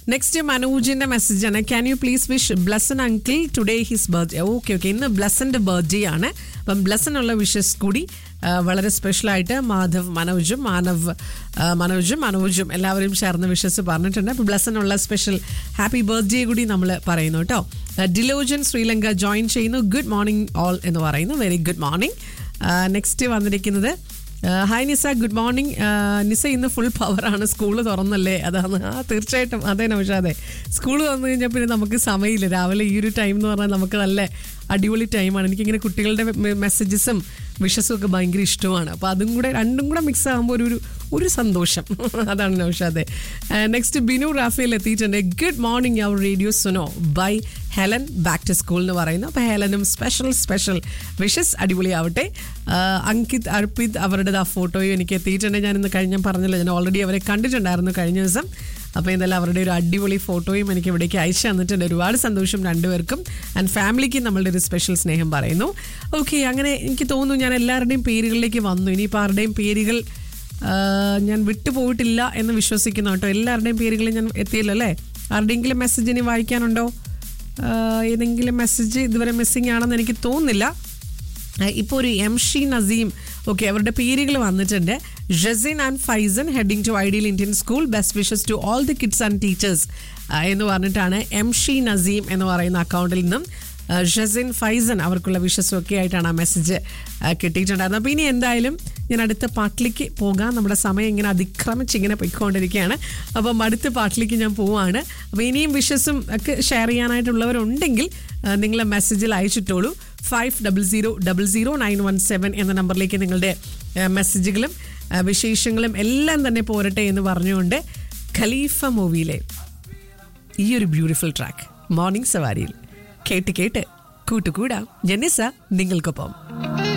next മനോജിന്റെ message ആണ് can you please wish Blessen uncle today his birthday okay okay ഇന്ന് ബ്ലസന്റെ ബർത്ത്ഡേ ആണ് അപ്പം ബ്ലസൻ ഉള്ള വിഷസ് കൂടി ആ, വളരെ സ്പെഷ്യലായിട്ട് മാധവ് മനോജും മാനവ് ആ, മനോജും മനോജും എല്ലാവരും ചേർന്ന് വിഷസ് പറഞ്ഞിട്ടുണ്ട് അപ്പോൾ ബ്ലസൻ ഉള്ള സ്പെഷ്യൽ ഹാപ്പി ബർത്ത്ഡേ കൂടി നമ്മൾ പറയുന്നു കേട്ടോ ഡിലോജൻ ശ്രീലങ്ക ജോയിൻ ചെയ്യുന്നു ഗുഡ് മോർണിംഗ് ഓൾ എന്ന് പറയുന്നു വെരി ഗുഡ് മോർണിംഗ് നെക്സ്റ്റ് വന്നിരിക്കുന്നത് hi Nisa good morning Nisa ഇന്ന് ഫുൾ പവറാണ് സ്കൂൾ തുറന്നല്ലേ അതാണ് ആ തീർച്ചയായിട്ടും അതെ നൗഷാദെ സ്കൂൾ വന്നു കഴിഞ്ഞാൽ പിന്നെ നമുക്ക് സമയമില്ല രാവിലെ ഈ ഒരു ടൈം എന്ന് പറഞ്ഞാൽ നമുക്ക് നല്ല അടിപൊളി ടൈമാണ് എനിക്കിങ്ങനെ കുട്ടികളുടെ മെസ്സേജസും വിഷസും ഒക്കെ ഭയങ്കര ഇഷ്ടമാണ് അപ്പോൾ അതും കൂടെ രണ്ടും കൂടെ മിക്സ് ആകുമ്പോൾ ഒരു ഒരു ഒരു സന്തോഷം അതാണ് നൗഷാദെ നെക്സ്റ്റ് ബിനു റാഫേൽ എത്തിയിട്ടുണ്ട് ഗുഡ് മോർണിംഗ് അവർ radio Suno by Helen back to school എന്ന് പറയുന്നു അപ്പോൾ ഹെലനും സ്പെഷ്യൽ സ്പെഷ്യൽ വിഷസ് അടിപൊളിയാവട്ടെ ആ, അങ്കിത് അർപ്പിത് അവരുടെ ആ ഫോട്ടോയും എനിക്ക് എത്തിയിട്ടുണ്ട് ഞാൻ ഇന്ന് കഴിഞ്ഞ പറഞ്ഞല്ലോ ഞാൻ ഓൾറെഡി അവരെ കണ്ടിട്ടുണ്ടായിരുന്നു കഴിഞ്ഞ ദിവസം അപ്പോൾ എന്തായാലും അവരുടെ ഒരു അടിപൊളി ഫോട്ടോയും എനിക്ക് ഇവിടേക്ക് അയച്ചു തന്നിട്ടുണ്ട് ഒരുപാട് സന്തോഷം രണ്ടുപേർക്കും ആൻഡ് ഫാമിലിക്ക് നമ്മളുടെ ഒരു സ്പെഷ്യൽ സ്നേഹം പറയുന്നു ഓക്കെ അങ്ങനെ എനിക്ക് തോന്നുന്നു ഞാൻ എല്ലാവരുടെയും പേരുകളിലേക്ക് വന്നു ഇനിയിപ്പോൾ ആരുടെയും പേരുകൾ ആ, ഞാൻ വിട്ടുപോയിട്ടില്ല എന്ന് വിശ്വസിക്കുന്നു കേട്ടോ എല്ലാവരുടെയും പേരുകൾ ഞാൻ എത്തിയല്ലോ അല്ലേ ആരുടെയെങ്കിലും മെസ്സേജ് ഇനി വായിക്കാനുണ്ടോ ആ, ഏതെങ്കിലും മെസ്സേജ് ഇതുവരെ മിസ്സിംഗ് ആണെന്ന് എനിക്ക് തോന്നുന്നില്ല ഇപ്പോൾ ഒരു എം ഷി നസീം ഓക്കെ അവരുടെ പേരുകൾ വന്നിട്ടുണ്ട് Jasin and Faizan heading to ideal Indian school best wishes to all the kids and teachers എന്ന് പറഞ്ഞിട്ടാണ് എം ഷി നസീം എന്ന് പറയുന്ന അക്കൗണ്ടിൽ നിന്നും ആ, ഷസിൻ ഫൈസൻ അവർക്കുള്ള വിഷസും ഒക്കെ ആയിട്ടാണ് ആ മെസ്സേജ് കിട്ടിയിട്ടുണ്ടായിരുന്നത് അപ്പോൾ ഇനി എന്തായാലും ഞാൻ അടുത്ത പാട്ടിലേക്ക് പോകാം നമ്മുടെ സമയം ഇങ്ങനെ അതിക്രമിച്ച് ഇങ്ങനെ പോയിക്കൊണ്ടിരിക്കുകയാണ് അപ്പം അടുത്ത പാട്ടിലേക്ക് ഞാൻ പോവാണ് അപ്പോൾ ഇനിയും വിഷസും ഒക്കെ ഷെയർ ചെയ്യാനായിട്ടുള്ളവരുണ്ടെങ്കിൽ ആ, നിങ്ങളെ മെസ്സേജിൽ അയച്ചിട്ടോളൂ five double zero double zero nine one seven എന്ന നമ്പറിലേക്ക് നിങ്ങളുടെ ആ, മെസ്സേജുകളും ആ, വിശേഷങ്ങളും എല്ലാം തന്നെ പോരട്ടെ എന്ന് പറഞ്ഞുകൊണ്ട് ഖലീഫ മൂവിയിലെ ഈ ഒരു ബ്യൂട്ടിഫുൾ ട്രാക്ക് മോർണിംഗ് സവാരിയിൽ കേട്ട് കേട്ട് കൂട്ടുകൂടാം ജനിസ നിങ്ങൾക്കൊപ്പം